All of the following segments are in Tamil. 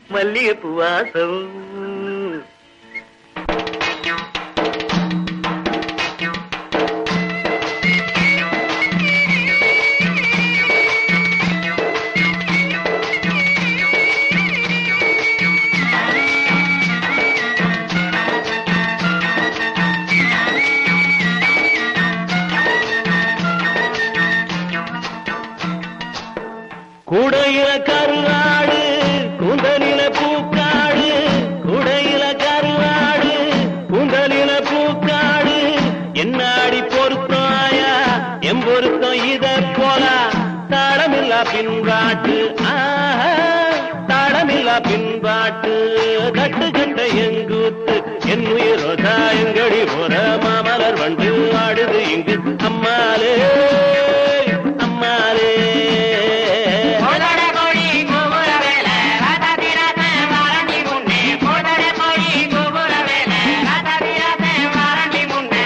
மல்லிகைப்பூ வாசம் குடையில கருவாடு குந்தலில பூக்காடு குடையில கருவாடு குந்தலில பூக்காடு என்னாடி பொருத்தமாயா எம் பொருத்தம் இத போல தாளமில்லா பின்பாட்டு ஆஹா, தாளமில்லா பின்பாட்டு கட்டு கட்ட எங்கூத்து என் உயிரோதா எங்கடி போற மாமலர் வண்டு ஆடுது இங்கு அம்மாலே அம்மாலே கோதட கோழி கூவுற வேலை ராதாதி ராதே வாரண்டி முன்னே கோதட கோழி கூவுற வேலை ராதாதி ராதே வாரண்டி முன்னே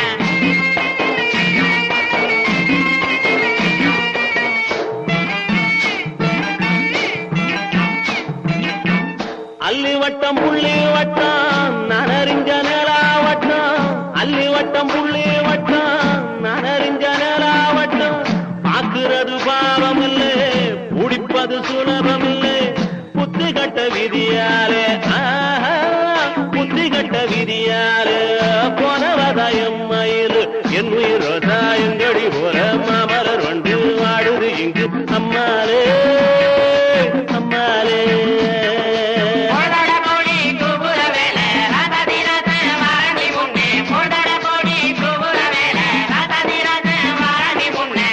அல்லி வட்டம் புள்ளி வட்டம் நனறிஞ்ச நிலா வட்டம் அல்லி வட்டம் புள்ளி வட்டம் நனறிஞ்ச நிலா வட்டம் பாக்குறது பாவம் இல்லை பிடிப்பது சுலபம் இல்லை புத்தி கட்ட விதியாலே ஆஹா, புத்தி கட்ட விதியாலே போனவதாயம் மயில் என் உயிரோதா எங்கடி போற மாமலர் வண்டு வாடுது இங்கு அம்மாலே அம்மாலே கோதட கோழி கூவுற வேலை ராதாதி ராதே வாரண்டி முன்னே கோதட கோழி கூவுற வேலை ராதாதி ராதே வாரண்டி முன்னே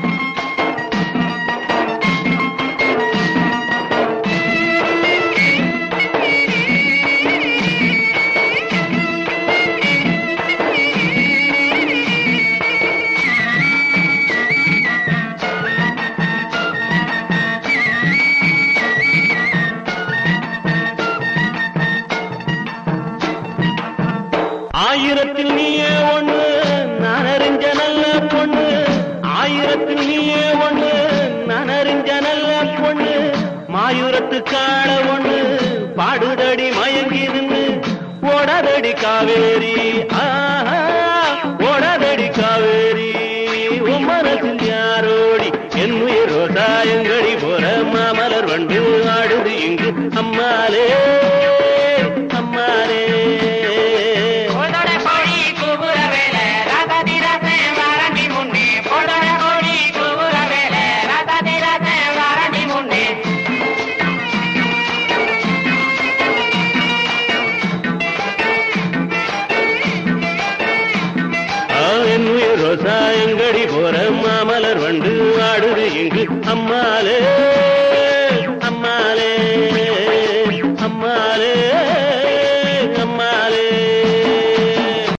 ஆயிரத்தில் நீயே ஒண்ணு நான் அறிஞ்ச நல்ல பொண்ணு ஆயிரத்தில் நீயே ஒண்ணு நான் அறிஞ்ச நல்ல பொண்ணு மாயூரத்து காண ஒண்ணு பாடுதடி மயங்கி நின்னு ஓடாதடி காவேரி ஆஹா ஓடாதடி காவேரி உன் மனசில் யாரோடி என் உயிரோ தாயங்கடி போற மாமலர் வண்டு ஆடுது இங்கு அம்மாலே அம்மாலே கோதட கோழி கூவுற வேலை ராதாதி ராதே வாரண்டி முன்னே கோதட கோழி கூவுற வேலை ராதாதி ராதே வாரண்டி முன்னே என் உயிர் ரோசா எங்கடி போற மாமலர் வண்டு ஆடுது இங்கு அம்மாலே